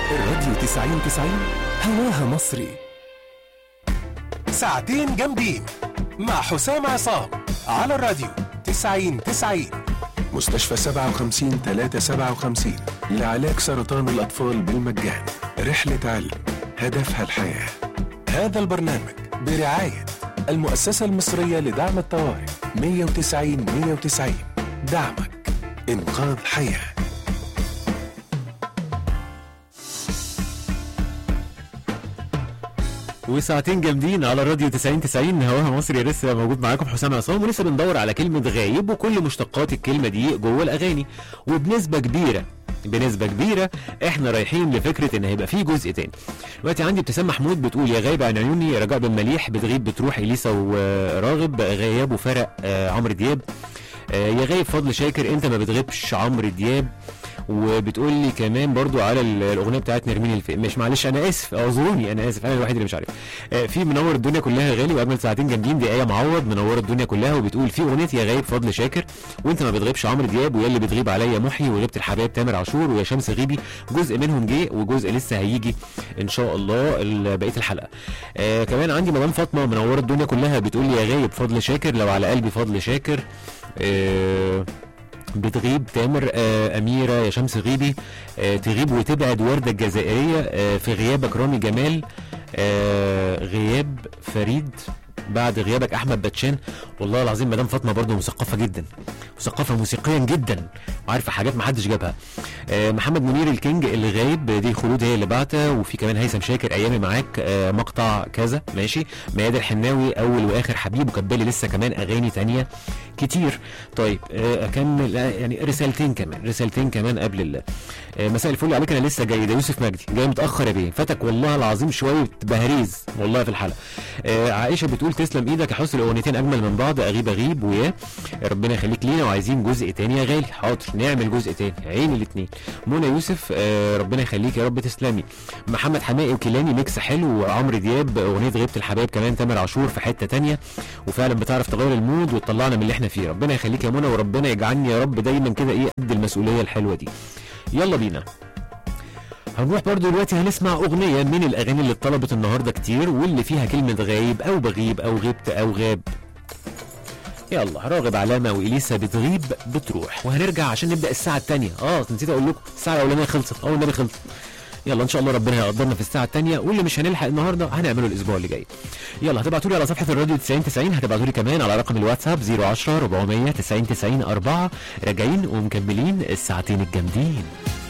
الراديو 90 90 هواها مصري ساعتين جامدين مع حسام عصام على الراديو 90 90 مستشفى 57 357 لعلاج سرطان الأطفال بالمجان رحلة علم هدفها الحياة هذا البرنامج برعاية المؤسسة المصرية لدعم الطوارئ 190 190 دعمك إنقاذ حياه وساعتين جامدين على راديو 90 90 هواها مصري لسه موجود معاكم حسام عصام ولسه بندور على كلمة غايب وكل مشتقات الكلمة دي جوه الأغاني وبنسبة كبيرة بنسبة كبيرة احنا رايحين لفكرة ان هيبقى في جزء تاني. دلوقتي عندي ابتسام محمود بتقول يا غايب عن عيوني رجاء بن مليح بتغيب بتروح اليسا وراغب غياب وفرق آه عمرو دياب آه يا غايب فضل شاكر انت ما بتغيبش عمرو دياب وبتقول لي كمان برضو على ال- الاغنيه بتاعت نرمين الف... مش معلش انا اسف اعذروني انا اسف انا الوحيد اللي مش عارف آه، في منور الدنيا كلها غالي واجمل ساعتين جامدين دي ايه معوض منوره الدنيا كلها وبتقول في اغنيه يا غايب فضل شاكر وانت ما بتغيبش عمرو دياب ويا اللي بتغيب عليا محي وغيبه الحبايب تامر عاشور ويا شمس غيبي جزء منهم جه وجزء لسه هيجي ان شاء الله ال- بقيه الحلقه آه كمان عندي مدام فاطمه منوره الدنيا كلها بتقول لي يا غايب فضل شاكر لو على قلبي فضل شاكر آه بتغيب تامر آه أميرة يا شمس غيبي آه تغيب وتبعد وردة الجزائرية آه في غيابك رامي جمال آه غياب فريد بعد غيابك احمد باتشان والله العظيم مدام فاطمه برضه مثقفه جدا مثقفه موسيقيا جدا وعارفه حاجات ما حدش جابها آه محمد منير الكينج اللي غايب دي خلود هي اللي بعتها وفي كمان هيثم شاكر ايامي معاك آه مقطع كذا ماشي ميادة الحناوي اول واخر حبيب وكبالي لسه كمان اغاني تانية كتير طيب آه، اكمل آه، يعني رسالتين كمان رسالتين كمان قبل ال آه، مساء الفل عليك انا لسه جاي ده يوسف مجدي جاي متاخر يا بيه فاتك والله العظيم شويه بهريز والله في الحلقه آه، عائشه بتقول تسلم ايدك يا حسن الاغنيتين اجمل من بعض اغيب اغيب ويا ربنا يخليك لينا وعايزين جزء تاني يا غالي حاضر نعمل جزء تاني عين الاثنين منى يوسف آه، ربنا يخليك يا رب تسلمي محمد حمائي وكيلاني ميكس حلو وعمرو دياب اغنيه غيبه الحبايب كمان تامر عاشور في حته تانية وفعلا بتعرف تغير المود وتطلعنا من اللي احنا فيه ربنا يخليك يا منى وربنا يجعلني يا رب دايما كده ايه قد المسؤوليه الحلوه دي يلا بينا هنروح برضو دلوقتي هنسمع اغنيه من الاغاني اللي اتطلبت النهارده كتير واللي فيها كلمه غايب او بغيب او غبت او غاب يلا راغب علامة وإليسا بتغيب بتروح وهنرجع عشان نبدأ الساعة التانية اه نسيت أقول لكم الساعة الأولانية خلصت أول النبي خلصت يلا ان شاء الله ربنا يقدرنا في الساعه الثانيه واللي مش هنلحق النهارده هنعمله الاسبوع اللي جاي يلا هتبعتوا لي على صفحه الراديو 90 90 هتبعتوا لي كمان على رقم الواتساب 010 400 90 90 4 راجعين ومكملين الساعتين الجامدين